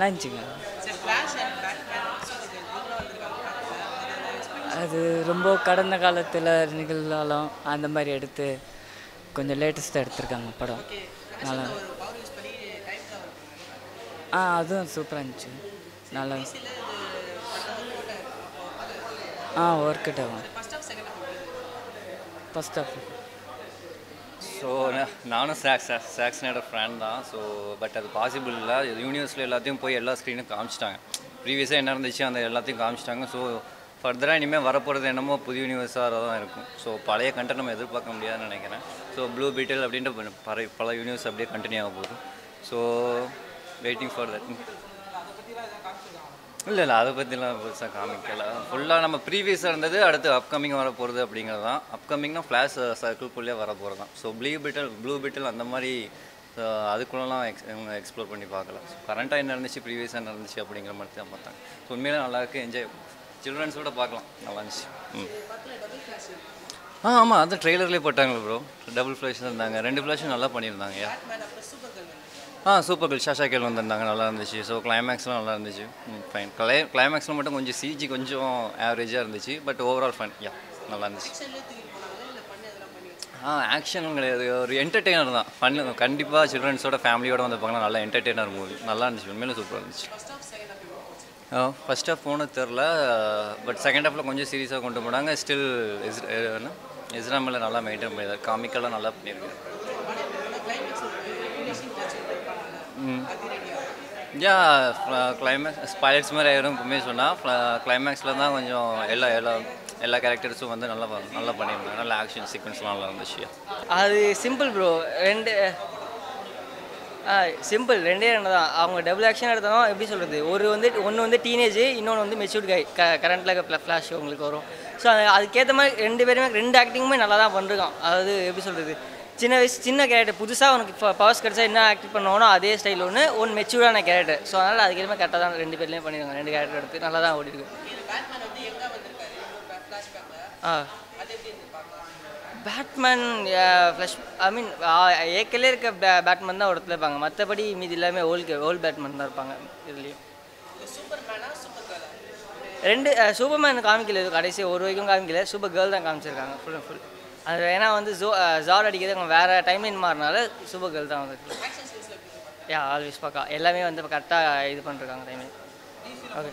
நல்லா இருந்துச்சுங்க சரி ஃப்ளாஷ் அண்ட் பேட்மேன் சூப்பர் இவங்களும் வந்திருக்காங்க படத்துல. அது ரொம்ப கடந்த காலத்தில் நிகழ்ந்தாலும் அந்த மாதிரி எடுத்து கொஞ்சம் லேட்டஸ்ட்டாக எடுத்திருக்காங்க படம் நல்லா ஒரு பவர் யூஸ் பண்ணி டைம் ட்ராவல் பண்ணுறாங்க ஆ அதுவும் சூப்பராக இருந்துச்சு நல்லா சில இது படம் ஆ ஒர்க் அவுட் ஆகும் first half second half first half so நானும் சாக்ஸ் சாக்ஸ்னோட ஃப்ரெண்ட் தான் ஸோ பட் அது பாசிபிள் இல்லை யூனிவர்ஸில் எல்லாத்தையும் போய் எல்லா ஸ்க்ரீனும் காமிச்சிட்டாங்க ப்ரீவியஸாக என்ன இருந்துச்சு அந்த எல்லாத்தையும் காமிச்சிட்டாங்க ஸோ ஃபர்தராக இனிமேல் வரப்போகிறது என்னமோ புது யூனிவர்ஸாக தான் இருக்கும் ஸோ பழைய கண்டென்ட் நம்ம எதிர்பார்க்க முடியாதுன்னு நினைக்கிறேன் ஸோ ப்ளூ பீட்டில் அப்படின்ற ப- பல பல யூனிவர்ஸ் அப்படியே கண்டினியூ ஆக போகுது ஸோ வெயிட்டிங் ஃபார் தட் இல்லை இல்லை அதை பற்றிலாம் பெருசாக காமிக்கல ஃபுல்லாக நம்ம ப்ரீவியஸாக இருந்தது அடுத்து அப்கமிங் வர போகிறது அப்படிங்கிறது தான் அப்கமிங்னா ஃப்ளாஷ் சர்க்கிள்குள்ளேயே வர போகிறது தான் ஸோ ப்ளூ பிட்டில் ப்ளூ பிட்டில் அந்த மாதிரி அஹ், அதுக்குள்ளலாம் எக்ஸ் இவங்க எக்ஸ்ப்ளோர் பண்ணி பார்க்கல ஸோ கரண்ட்டாக என்ன நடந்துச்சு ப்ரீவியஸாக என்ன நடந்துச்சு அப்படிங்கிற மாதிரி தான் பார்த்தாங்க ஸோ உண்மையிலே நல்லா இருக்கு என்ஜாய் சில்ட்ரன்ஸோட பார்க்கலாம் நல்லா இருந்துச்சு ம் ஆ ஆமாம் அது ட்ரெய்லர்லேயே போட்டாங்க ப்ரோ டபுள் ஃப்ளாஷ் இருந்தாங்க ரெண்டு ஃப்ளாஷும் நல்லா பண்ணியிருந்தாங்க யா ஆ சூப்பர் கேர்ள் ஷாஷா கேள் வந்திருந்தாங்க நல்லா இருந்துச்சு ஸோ கிளைமேக்ஸ்லாம் நல்லா இருந்துச்சு ம் ஃபைன் கிளை கிளைமேக்ஸில் மட்டும் கொஞ்சம் சிஜி கொஞ்சம் ஆவரேஜாக இருந்துச்சு பட் ஓவரால் ஃபைன் யா நல்லா இருந்துச்சு ஆ ஆக்ஷனும் கிடையாது ஒரு என்டர்டெய்னர் தான் ஃபன் கண்டிப்பாக சில்ட்ரன்ஸோட ஃபேமிலியோட வந்து பார்க்கலாம் நல்லா என்டர்டெய்னர் மூவி நல்லா இருந்துச்சு உண்மையிலே சூப்பராக இருந்துச்சு ஃபர்ஸ்ட் ஹாஃப் போனது தெரில பட் செகண்ட் ஹாஃபில் கொஞ்சம் சீரியஸாக கொண்டு போனாங்க ஸ்டில் இஸ் இஸ்ராமில் நல்லா மெயின்டைன் பண்ணியிருக்காரு காமிக்கெல்லாம் நல்லா பண்ணியிருக்காரு யா கிளைமேக்ஸ் ஸ்பைலட்ஸ் மாதிரி ஆயிரும் எப்பவுமே சொன்னால் கிளைமேக்ஸில் தான் கொஞ்சம் எல்லா எல்லா எல்லா கேரக்டர்ஸும் வந்து நல்லா ப- நல்லா பண்ணியிருந்தாங்க நல்ல ஆக்ஷன் சீக்வன்ஸ்லாம் நல்லா இருந்துச்சு அது சிம்பிள் ப்ரோ ரெண்டு ஆ சிம்பிள் ரெண்டே ரெண்டு தான் அவங்க டபுள் ஆக்ஷன் எடுத்தாலும் எப்படி சொல்கிறது ஒரு வந்து ஒன்று வந்து டீனேஜ் இன்னொன்று வந்து மெச்சூர்ட் கை க கரண்ட்டில் ஃப்ளாஷ் உங்களுக்கு வரும் ஸோ அதுக்கேற்ற மாதிரி ரெண்டு பேருமே ரெண்டு ஆக்டிங்குமே நல்லா தான் பண்ணிருக்கான் அதாவது எப்படி சொல்கிறது சின்ன வயசு சின்ன கேரக்டர் புதுசாக உனக்கு பவர்ஸ் கிடச்சா என்ன ஆக்ட் பண்ணுவானோ அதே ஸ்டைல் ஒன்று ஒன்று மெச்சூர்டான கேரக்டர் ஸோ அதனால் அதுக்கேற்ற மாதிரி கரெக்டாக தான் ரெண்டு பேர்லேயும் பண்ணியிருக்காங்க ரெண்டு கேரக்டர் எடுத்து நல்லா தான் ஓடி இருக்கு ஆ பேட்மேன் ஃப்ளஷ் ஐ மீன் ஏக்கலே இருக்க பே பேட்மேன் தான் ஒரு இடத்துல இருப்பாங்க மற்றபடி மீதி எல்லாமே ஓல்ட் ஓல்ட் பேட்மேன் தான் இருப்பாங்க இதுலேயும் ரெண்டு சூப்பர்மேன் காமிக்கல இது கடைசி ஒரு வரைக்கும் காமிக்கல சூப்பர் கேர்ள் தான் காமிச்சிருக்காங்க ஃபுல் அண்ட் ஃபுல் அது ஏன்னா வந்து ஜோ ஜார் அடிக்கிறது அவங்க வேறு டைம்லைன் மாறினால சூப்பர் கேர்ள் தான் வந்து யா ஆல்வேஸ் பக்கா எல்லாமே வந்து கரெக்டாக இது பண்ணிருக்காங்க டைமிங் ஓகே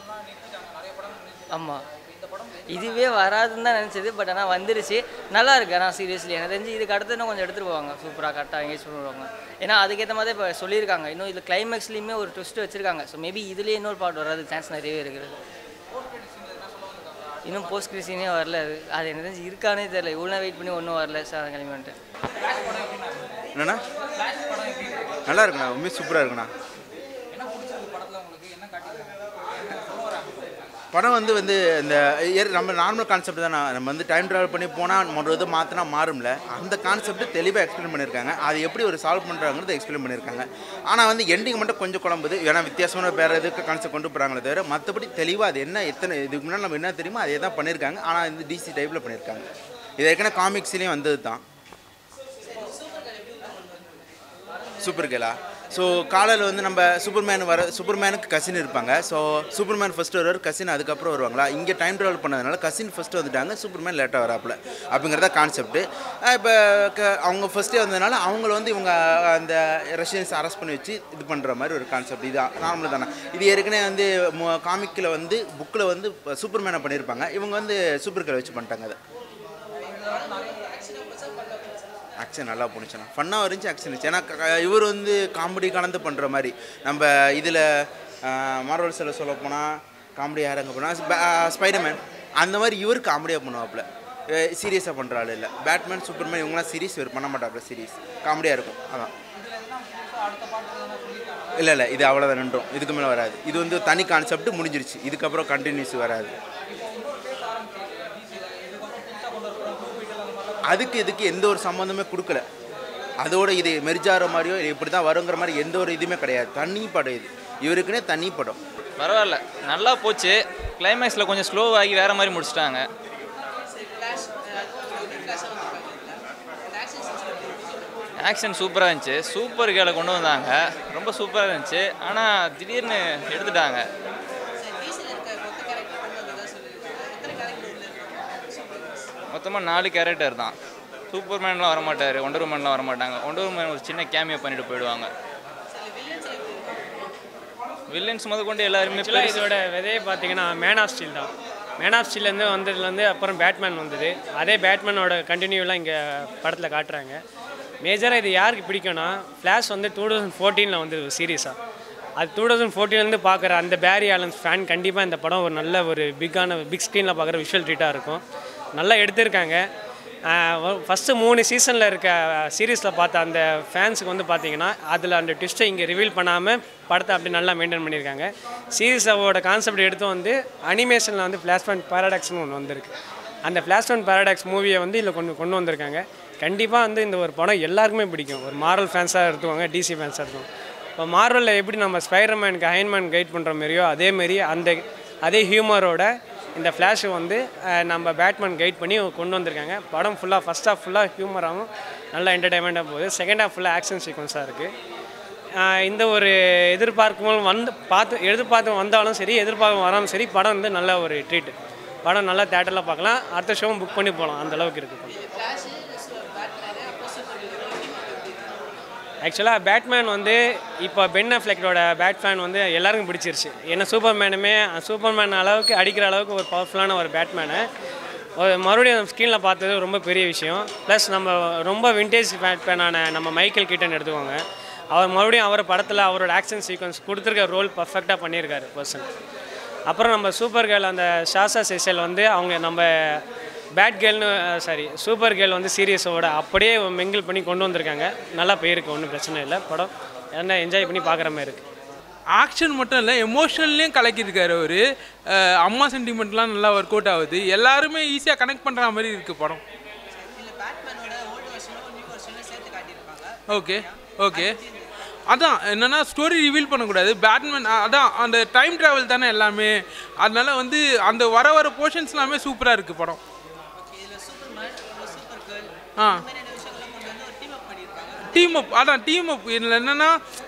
ஆமாம் இதுவே வராதுன்னு தான் நினச்சது பட் ஆனால் வந்துருச்சு நல்லா இருக்கு ஆனால் சீரியஸ்லி எனக்கு தெரிஞ்சு இதுக்கு அடுத்து இன்னும் கொஞ்சம் எடுத்துகிட்டு போவாங்க சூப்பராக கரெக்டாக எங்கேஜ் பண்ணுவாங்க ஏன்னா அதுக்கேற்ற மாதிரி இப்போ சொல்லியிருக்காங்க இன்னும் இது கிளைமேக்ஸ்லேயுமே ஒரு ட்விஸ்ட் வச்சிருக்காங்க ஸோ மேபி இதுலேயே இன்னொரு பார்ட் வர்றதுக்கு சான்ஸ் நிறையவே இருக்குது இன்னும் போஸ்ட் கிரிசினே வரல அது அது எனக்கு தெரிஞ்சு இருக்கானே தெரியல இவ்வளோ வெயிட் பண்ணி ஒன்றும் வரல சார் அதை கிளம்பி வந்துட்டேன் என்னண்ணா நல்லா இருக்குண்ணா உண்மையாக சூப்பராக இருக்குண்ணா படம் வந்து வந்து இந்த ஏற்- நம்ம நார்மல் கான்செப்ட் தான் நம்ம வந்து டைம் ட்ராவல் பண்ணி போனால் ஒரு இது மாற்றினா மாறும்ல அந்த கான்செப்ட் தெளிவாக எக்ஸ்பிளைன் பண்ணியிருக்காங்க அது எப்படி ஒரு சால்வ் பண்ணுறாங்கிறது எக்ஸ்பிளைன் பண்ணியிருக்காங்க ஆனால் வந்து எண்டிங் மட்டும் கொஞ்சம் குழம்புது ஏன்னா வித்தியாசமான வேறு எதுக்கு கான்செப்ட் கொண்டு போகிறாங்களே தவிர மற்றபடி தெளிவாக அது என்ன எத்தனை இதுக்கு முன்னாடி நம்ம என்ன தெரியுமோ அதே தான் பண்ணியிருக்காங்க ஆனால் இந்த டிசி டைப்பில் பண்ணியிருக்காங்க இது ஏற்கனவே காமிக்ஸ்லேயும் வந்தது தான் சூப்பர் கேலா ஸோ காலையில் வந்து நம்ம சூப்பர்மேன் வர சூப்பர்மேனுக்கு கசின் இருப்பாங்க ஸோ சூப்பர்மேன் ஃபஸ்ட்டு வருவார் கசின் அதுக்கப்புறம் வருவாங்களா இங்கே டைம் ட்ராவல் பண்ணதுனால கசின் ஃபஸ்ட்டு வந்துட்டாங்க சூப்பர்மேன் லேட்டாக வராப்புல அப்படிங்கிறத கான்செப்ட் இப்போ அவங்க ஃபஸ்ட்டே வந்ததுனால அவங்கள வந்து இவங்க அந்த ரஷ்யன்ஸ் அரெஸ்ட் பண்ணி வச்சு இது பண்ணுற மாதிரி ஒரு கான்செப்ட் இது நார்மல் தானே இது ஏற்கனவே வந்து காமிக்கில் வந்து புக்கில் வந்து சூப்பர்மேனை பண்ணியிருப்பாங்க இவங்க வந்து சூப்பர் கேலை வச்சு பண்ணிட்டாங்க அதை ஆக்ஷன் நல்லா போணுச்சுண்ணா ஃபன்னாக இருந்துச்சு ஆக்ஷன் இருந்துச்சு ஏன்னா க- இவர் வந்து காமெடி கலந்து பண்ணுற மாதிரி நம்ம இதில் மார்வல்ஸில் சொல்ல போனால் காமெடி யார் அங்கே போனால் ஸ்பைடர்மேன் அந்த மாதிரி இவர் காமெடியாக பண்ணுவாப்புல சீரியஸாக பண்ணுற ஆள் இல்லை பேட்மேன் சூப்பர்மேன் இவங்களாம் சீரியஸ் இவர் பண்ண மாட்டாப்புல சீரியஸ் காமெடியாக இருக்கும் அதான் இல்லை இல்லை இது அவ்வளோதான் நின்றோம் இதுக்கு மேலே வராது இது வந்து தனி கான்செப்ட் முடிஞ்சிருச்சு இதுக்கப்புறம் கண்டினியூஸ் வராது அதுக்கு இதுக்கு எந்த ஒரு சம்மந்தமே கொடுக்கல அதோட இது மெர்ஜார மாதிரியோ இது இப்படி தான் வருங்கிற மாதிரி எந்த ஒரு இதுவுமே கிடையாது தனி படம் இது இவருக்குன்னே தனி படம் பரவாயில்ல நல்லா போச்சு கிளைமேக்ஸில் கொஞ்சம் ஸ்லோ ஆகி வேறு மாதிரி முடிச்சிட்டாங்க ஆக்ஷன் சூப்பராக இருந்துச்சு சூப்பர் கேலை கொண்டு வந்தாங்க ரொம்ப சூப்பராக இருந்துச்சு ஆனால் திடீர்னு எடுத்துட்டாங்க சரி டிசியில் இருக்க மொத்த கேரக்டர் கொண்டு வந்ததா சொல்லியிருக்காங்க எத்தனை கேரக்டர் உள்ள இருக்காங்க சூப்பர் மொத்தமாக நாலு கேரக்டர் தான் சூப்பர்மேன்லாம் வரமாட்டார் ஒண்டர் உமன்லாம் வரமாட்டாங்க ஒண்டர் உமன் ஒரு சின்ன கேமியோ பண்ணிட்டு போயிடுவாங்க சரி வில்லன்ஸ் எப்படி இருக்காங்க வில்லன்ஸ் முத கொண்டு எல்லாருமே ஆக்சுவலாக பெருசு- இதோட விதையை பார்த்தீங்கன்னா மேன் ஆஃப் ஸ்டீல் தான் மேன் ஆஃப் ஸ்டீல்லேருந்து வந்ததுலேருந்து அப்புறம் பேட்மேன் வந்தது அதே பேட்மேனோட கண்டினியூலாம் இங்கே படத்தில் காட்டுறாங்க மேஜராக இது யாருக்கு பிடிக்கும்னா ஃப்ளாஷ் வந்து டூ தௌசண்ட் ஃபோர்டீனில் வந்தது சீரியஸாக அது டூ தௌசண்ட் ஃபோர்டீன்லேருந்து பார்க்குற அந்த பேரி ஆலன்ஸ் ஃபேன் கண்டிப்பாக இந்த படம் ஒரு நல்ல ஒரு பிக்கான பிக் ஸ்க்ரீனில் பார்க்குற விஷுவல் ட்ரீட்டாக இருக்கும் நல்லா எடுத்திருக்காங்க ஃபஸ்ட்டு மூணு சீசனில் இருக்க சீரீஸில் பார்த்த அந்த ஃபேன்ஸுக்கு வந்து பார்த்தீங்கன்னா அதில் அந்த ட்விஸ்ட்டை இங்கே ரிவீல் பண்ணாமல் படத்தை அப்படி நல்லா மெயின்டைன் பண்ணியிருக்காங்க சீரீஸோட கான்செப்ட் எடுத்து வந்து அனிமேஷனில் வந்து ஃப்ளாஷ்பேண்ட் பேரடாக்ஸ்னு ஒன்று வந்திருக்கு அந்த ஃப்ளாஷ்பேண்ட் பேரடாக்ஸ் மூவியை வந்து இதில் கொண்டு கொண்டு வந்திருக்காங்க கண்டிப்பாக வந்து இந்த ஒரு படம் எல்லாருக்குமே பிடிக்கும் ஒரு மாரல் ஃபேன்ஸாக எடுத்துவாங்க டிசி ஃபேன்ஸாக எடுத்துவாங்க இப்போ மார்வலில் எப்படி நம்ம ஸ்பைடர்மேனுக்கு அயன்மேன் கைட் பண்ணுற மாதிரியோ அதேமாரி அந்த அதே ஹியூமரோட இந்த ஃப்ளாஷை வந்து அஹ், நம்ம பேட்மேன் கைட் பண்ணி கொண்டு வந்திருக்காங்க படம் ஃபுல்லாக ஃபஸ்ட் ஹாஃப் ஃபுல்லாக ஹியூமராகவும் நல்லா என்டர்டைன்மெண்ட்டாக போகுது செகண்ட் ஹாஃப் ஃபுல்லாக ஆக்ஷன் சீக்வன்ஸாக இருக்குது இந்த ஒரு எதிர்பார்க்கும் வந்து பார்த்து எதிர்பார்த்து வந்தாலும் சரி எதிர்பார்க்க வராமல் சரி படம் வந்து நல்ல ஒரு ட்ரீட் படம் நல்லா தேட்டரில் பார்க்கலாம் அடுத்த ஷோவும் புக் பண்ணி போகலாம் அந்த அளவுக்கு இருக்குது படம் ஃப்ளாஷ் பேட்மேனு அப்புறம் சூப்பர் எப்படி ஆக்சுவலாக பேட்மேன் வந்து இப்போ பென் அஃப்லெக்டோட பேட்மேன் வந்து எல்லாருக்கும் பிடிச்சிருச்சு ஏன்னா சூப்பர் மேனுமே சூப்பர் மேன் அளவுக்கு அடிக்கிற அளவுக்கு ஒரு பவர்ஃபுல்லான ஒரு பேட்மேனு ஒரு மறுபடியும் ஸ்க்ரீனில் பார்த்தது ரொம்ப பெரிய விஷயம் ப்ளஸ் நம்ம ரொம்ப விண்டேஜ் பேட்மேனான நம்ம மைக்கேல் கிட்டன் எடுத்துக்கோங்க அவர் மறுபடியும் அவர் படத்தில் அவரோட ஆக்ஷன் சீக்வன்ஸ் கொடுத்துருக்க ரோல் பர்ஃபெக்டாக பண்ணியிருக்காரு பர்சன் அப்புறம் நம்ம சூப்பர் கேர்ள் அந்த ஷாசா சேசல் வந்து அவங்க நம்ம பேட் கேர்ள்னு சாரி சூப்பர் கேர்ள் வந்து சீரியஸோட அப்படியே மிங்கிள் பண்ணி கொண்டு வந்திருக்காங்க நல்லா போயிருக்கு ஒன்றும் பிரச்சனை இல்லை படம் என்ன என்ஜாய் பண்ணி பார்க்குற மாதிரி இருக்குது ஆக்ஷன் மட்டும் இல்லை எமோஷனல்லையும் கலக்கியிருக்காரு அவர் அம்மா சென்டிமெண்ட்லாம் நல்லா ஒர்க் அவுட் ஆகுது எல்லாருமே ஈஸியாக கனெக்ட் பண்ணுற மாதிரி இருக்குது படம் இல்லை பேட்மேனோட ஓல்டு வருஷனும் நியூ வருஷனும் சேர்த்து காட்டியிருப்பாங்க ஓகே ஓகே அதான் என்னன்னா ஸ்டோரி ரிவீல் பண்ணக்கூடாது பேட்மேன் அதான் அந்த டைம் ட்ராவல் தானே எல்லாமே அதனால வந்து அந்த வர வர போர்ஷன்ஸ் எல்லாமே சூப்பராக இருக்குது படம் ஓகே இதில் சூப்பர் மேன் அப்புறம் சூப்பர் கேர்ள் ஆ இந்த மாதிரியான விஷயங்கள்லாம் கொண்டு வந்து ஒரு டீம் அப் பண்ணியிருக்காங்க டீம் அப் அதான் டீம் அப் இதில் என்னென்னா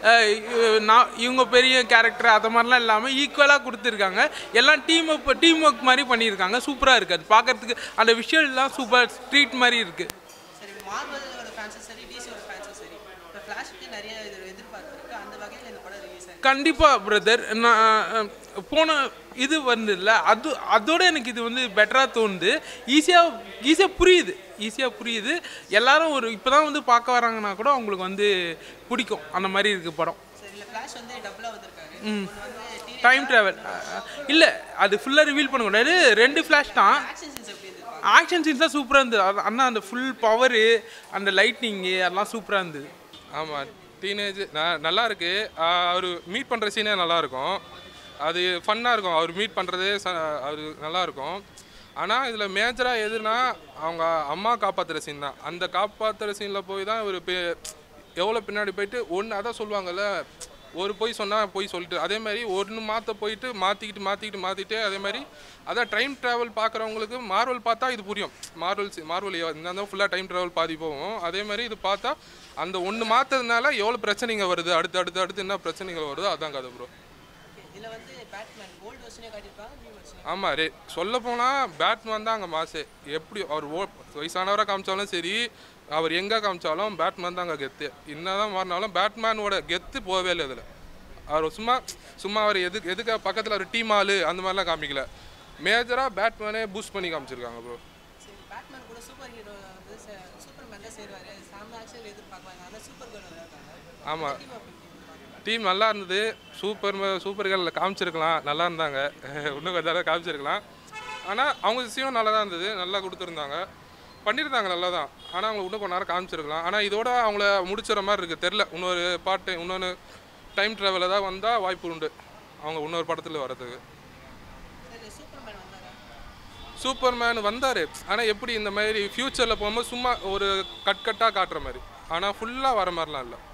நான் இவங்க பெரிய கேரக்டர் அது மாதிரிலாம் இல்லாமல் ஈக்குவலாக கொடுத்துருக்காங்க எல்லாம் டீம் அப் டீம் ஒர்க் மாதிரி பண்ணியிருக்காங்க சூப்பராக இருக்குது அது பார்க்கறதுக்கு அந்த விஷுவல்லாம் சூப்பர் ஸ்ட்ரீட் மாதிரி இருக்குது சரி மார்வலோட ஃபேன்ஸும் சரி டிசியோட ஃபேன்ஸும் சரி இப்போ ஃப்ளாஷுக்கு நிறைய இது எதிர்பார்ப்பு இருக்குது அந்த வகையில் இந்த படம் ரிலீஸ் ஆயிருக்கு கண்டிப்பாக பிரதர் நான் அஹ், போன இது வந்ததில்ல அது அதோட எனக்கு இது வந்து பெட்டராக தோணுது ஈஸியாக ஈஸியாக புரியுது ஈஸியாக புரியுது எல்லாரும் ஒரு இப்போ தான் வந்து பார்க்க வராங்கன்னா கூட அவங்களுக்கு வந்து பிடிக்கும் அந்த மாதிரி இருக்குது படம் சரி இல்லை ஃப்ளாஷ் வந்து டபுளாக வந்திருக்காரு ஒன்று வந்து டீனேஜ் டைம் ட்ராவல் இல்லை அது ஃபுல்லாக ரிவீல் பண்ணக்கூடாது ரெண்டு ஃப்ளாஷ் தான் ஆக்ஷன் சீன்ஸ் எப்படி இருந்திருப்பாங்க ஆக்ஷன் சீன்ஸ் தான் சூப்பராக இருந்தது அது அண்ணா அந்த ஃபுல் பவரு அந்த லைட்னிங்கு அதெல்லாம் சூப்பராக இருந்தது ஆமாம் டீனேஜ் நல்லா இருக்கு அவர் மீட் பண்ணுற சீனே நல்லா இருக்கும் அது ஃபன்னாக இருக்கும் அவர் மீட் பண்ணுறதே அவர் நல்லா இருக்கும் ஆனால் இதில் மேஜராக எதுனா அவங்க அம்மா காப்பாற்றுற சீன் தான் அந்த காப்பாற்றுற சீனில் போய் தான் இவர் எவ்வளோ பின்னாடி போயிட்டு ஒன்று அதான் சொல்லுவாங்கல்ல ஒரு பொய் சொன்னால் பொய் சொல்லிட்டு அதே மாதிரி ஒன்று மாற்ற போயிட்டு மாற்றிக்கிட்டு மாற்றிக்கிட்டு மாற்றிட்டு அதே மாதிரி அதான் டைம் ட்ராவல் பார்க்குறவங்களுக்கு மார்வல் பார்த்தா இது புரியும் மார்வல் மார்வல் இருந்தால் ஃபுல்லாக டைம் ட்ராவல் பாதி போகும் அதே மாதிரி இது பார்த்தா அந்த ஒன்று மாற்றதுனால எவ்வளோ பிரச்சனைங்க வருது அடுத்து அடுத்து அடுத்து என்ன பிரச்சனைகள் வருதோ அதான் கதை ப்ரோ இதில் வந்து பேட்மேன் ஓல்டு வருஷனே காட்டியிருப்பாங்க நியூ வருஷன் ஆமாம் ரே சொல்ல போனால் பேட்மேன் தான் அங்கே மாசு எப்படி அவர் ஓ வயசானவராக காமிச்சாலும் சரி அவர் எங்கே காமிச்சாலும் பேட்மேன் தான் அங்கே கெத்து என்னதான் மாறினாலும் பேட்மேனோட கெத்து போகவே இல்லை இதில் அவர் சும்மா சும்மா அவர் எதுக்கு எதுக்கு பக்கத்தில் ஒரு டீம் ஆளு அந்த மாதிரிலாம் காமிக்கல மேஜராக பேட்மேனே பூஸ்ட் பண்ணி காமிச்சிருக்காங்க ப்ரோ சரி பேட்மேன் கூட சூப்பர் ஹீரோ வந்து சூப்பர் மேன் தான் சேருவார் சாம ஆக்ஷன் எதிர்பார்ப்பாங்க ஆனால் சூப்பர் கேர்ள் விளையாடுறாங்க ஆமாம் டீம் அப்படி இருப்பாங்க டீம் நல்லா இருந்தது சூப்பர் சூப்பர்கள் காமிச்சிருக்கலாம் நல்லா இருந்தாங்க இன்னும் கொஞ்சம் நேரம் காமிச்சிருக்கலாம் ஆனால் அவங்க சீனும் நல்லா தான் இருந்தது நல்லா கொடுத்துருந்தாங்க பண்ணியிருந்தாங்க நல்லா தான் ஆனால் அவங்க இன்னும் கொஞ்ச நேரம் காமிச்சிருக்கலாம் ஆனால் இதோட அவங்கள முடிச்சிட மாதிரி இருக்குது தெரில இன்னொரு பாட்டு இன்னொன்று டைம் ட்ராவல் ஏதாவது வந்தால் வாய்ப்பு உண்டு அவங்க இன்னொரு படத்தில் வரதுக்கு சரி சூப்பர் மேன் வந்தாரா சூப்பர்மேன் வந்தார் ஆனால் எப்படி இந்த மாதிரி ஃப்யூச்சரில் போகும்போது சும்மா ஒரு கட் கட்டாக காட்டுற மாதிரி ஆனால் ஃபுல்லாக வர மாதிரிலாம் இல்லை